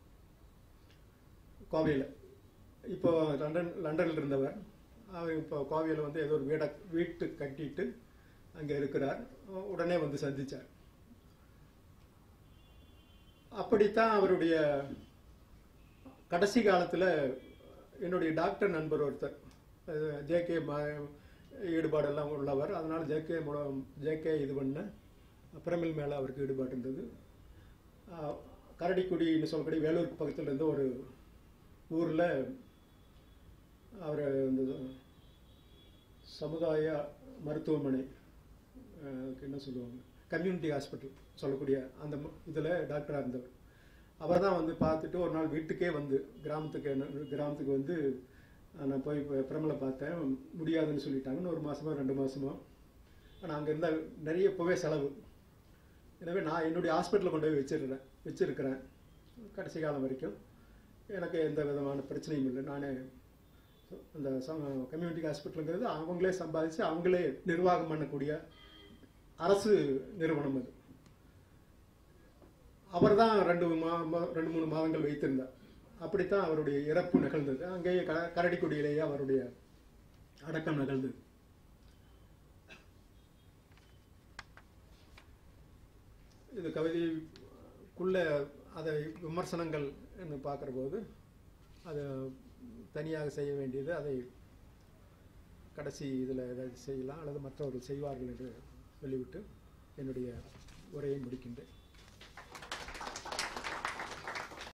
கோவையில் இப்போ லண்டன் லண்டனில் இருந்தவர் அவர் இப்போ கோவையில் வந்து ஏதோ ஒரு வீடை வீட்டு கட்டிட்டு அங்கே இருக்கிறார் உடனே வந்து சந்திச்சார் அப்படித்தான் அவருடைய கடைசி காலத்தில் என்னுடைய டாக்டர் நண்பர் ஒருத்தர் ஜேகே ஈடுபாடெல்லாம் உள்ளவர் அதனால் ஜேகே மூலம் ஜேகே இது பண்ண பிரமிழ் மேலே அவருக்கு ஈடுபாடு இருந்தது ஆஹ், கரடிக்குடின்னு சொல்லக்கூடிய வேலூருக்கு பக்கத்தில் இருந்த ஒரு ஊரில் அவர் இந்த சமுதாய மருத்துவமனை அஹ், அதுக்கு என்ன சொல்லுவாங்க கம்யூனிட்டி ஹாஸ்பிட்டல் சொல்லக்கூடிய அந்த இதில் டாக்டராக இருந்தவர் அவர் தான் வந்து பார்த்துட்டு ஒரு நாள் வீட்டுக்கே வந்து கிராமத்துக்கு என்ன- கிராமத்துக்கு வந்து அஹ், நான் போய் இப்ப பிரமலை பார்த்தேன் முடியாதுன்னு சொல்லிட்டாங்கன்னு ஒரு மாசமா ரெண்டு மாசமா ஆனால் அங்கே இருந்தால் நிறைய இப்போவே செலவு எனவே நான் என்னுடைய ஹாஸ்பிட்டலில் கொண்டு போய் வச்சிருக்கிறேன் வச்சிருக்கிறேன் கடைசி காலம் வரைக்கும் எனக்கு எந்த விதமான பிரச்சனையும் இல்லை நானே அந்த கம்யூனிட்டி ஹாஸ்பிட்டலுங்கிறது அவங்களே சம்பாதிச்சு அவங்களே நிர்வாகம் பண்ணக்கூடிய அரசு நிறுவனம் அது அவர் தான் ரெண்டு மா மா- ரெண்டு மூணு மாதங்கள் வைத்திருந்தார் அப்படித்தான் அவருடைய இறப்பு நிகழ்ந்தது அங்கேயே க கரடிக்குடியிலேயே அவருடைய அடக்கம் நிகழ்ந்தது இது கவிதைக்குள்ள அதை விமர்சனங்கள் என்று பார்க்குற போது அது தனியாக செய்ய வேண்டியது அதை கடைசி இதில் ஏதாவது செய்யலாம் அல்லது மற்றவர்கள் செய்வார்கள் என்று சொல்லிவிட்டு என்னுடைய உரையை முடிக்கின்றேன்